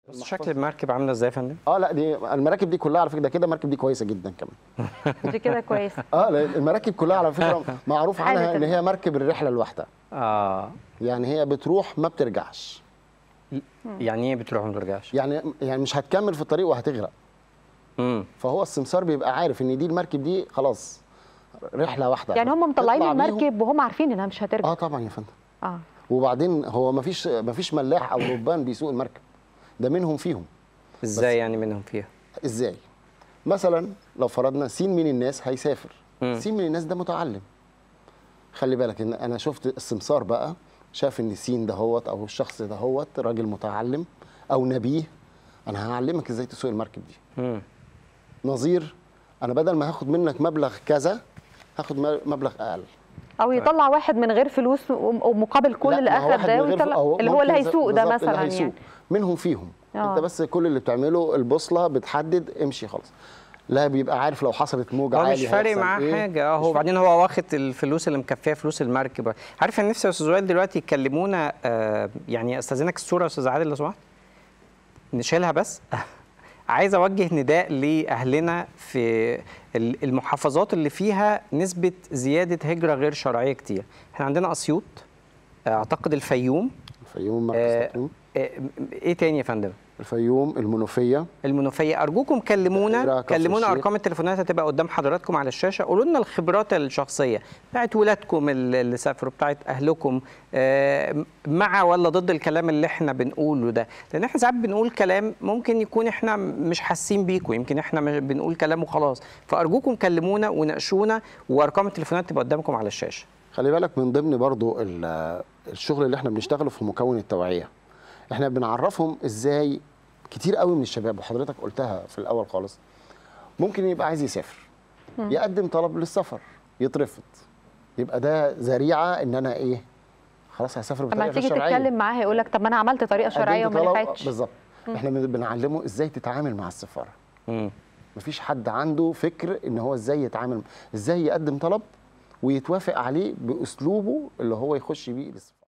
بص شكل المركب عامله ازاي يا فندم؟ اه لا دي المراكب دي كلها على فكره ده كده المركب دي كويسه جدا كمان دي كده كويسه اه لأن المراكب كلها على فكره معروف عنها حالة ان هي مركب الرحله الواحده اه يعني هي بتروح ما بترجعش يعني ايه بتروح وما ترجعش؟ يعني يعني مش هتكمل في الطريق وهتغرق امم فهو السمسار بيبقى عارف ان دي المركب دي خلاص رحله واحده يعني هم مطلعين تطلع بيهم- المركب وهم عارفين انها مش هترجع اه طبعا يا فندم اه وبعدين هو ما فيش ما فيش ملاح او ربان بيسوق المركب ده منهم فيهم ازاي يعني منهم فيها؟ ازاي مثلا لو فرضنا سين من الناس هيسافر مم. سين من الناس ده متعلم خلي بالك ان انا شفت السمسار بقى شاف ان سين دهوت او الشخص دهوت راجل متعلم او نبيه انا هعلمك ازاي تسوق المركب دي امم نظير انا بدل ما هاخد منك مبلغ كذا هاخد م- مبلغ اقل او يطلع واحد من غير فلوس وم- ومقابل كل لا، اللي ما هو اخذ واحد ده من غير ويطلع أهو اللي هو اللي ممكن هيسوق ده بالظبط اللي مثلا هيسوق. يعني منهم فيهم آه. انت بس كل اللي بتعمله البوصله بتحدد امشي خلاص لا بيبقى عارف لو حصلت موج هو عالي مش فارق هيحصل معاه إيه. حاجه اه مش هو وبعدين هو واخد الفلوس اللي مكفيه فلوس المركب عارف انا نفسي يا استاذ وائل دلوقتي يكلمونا آه يعني استاذنك الصوره يا استاذ عادل لو سمحت نشيلها بس عايز اوجه نداء لاهلنا في ال- المحافظات اللي فيها نسبه زياده هجره غير شرعيه كتير احنا عندنا اسيوط آه، اعتقد الفيوم الفيوم مركز آه، تقييم. آه، ايه تاني يا فندم الفيوم المنوفيه المنوفيه ارجوكم كلمونا العراق، كفر كلمونا الشيخ. ارقام التليفونات هتبقى قدام حضراتكم على الشاشه قولوا لنا الخبرات الشخصيه بتاعت ولادكم اللي اللي سافروا بتاعت اهلكم آه، مع ولا ضد الكلام اللي احنا بنقوله ده لان احنا ساعات بنقول كلام ممكن يكون احنا مش حاسين بيكم يمكن احنا مش بنقول كلام وخلاص فارجوكم كلمونا وناقشونا وارقام التليفونات تبقى قدامكم على الشاشه خلي بالك من ضمن برضو ال- الشغل اللي احنا بنشتغله في مكون التوعيه احنا بنعرفهم ازاي كتير قوي من الشباب وحضرتك قلتها في الاول خالص ممكن يبقى عايز يسافر يقدم طلب للسفر يترفض يبقى ده ذريعه ان انا ايه خلاص هسافر لما بطريقه غير تيجي شرعيه تتكلم معاه هيقول لك طب ما انا عملت طريقه شرعيه قدمت وما طلب- نفعتش بالظبط احنا بن- بنعلمه ازاي تتعامل مع السفاره مم. مفيش حد عنده فكر ان هو ازاي يتعامل ازاي يقدم طلب ويتوافق عليه باسلوبه اللي هو يخش بيه للسفاره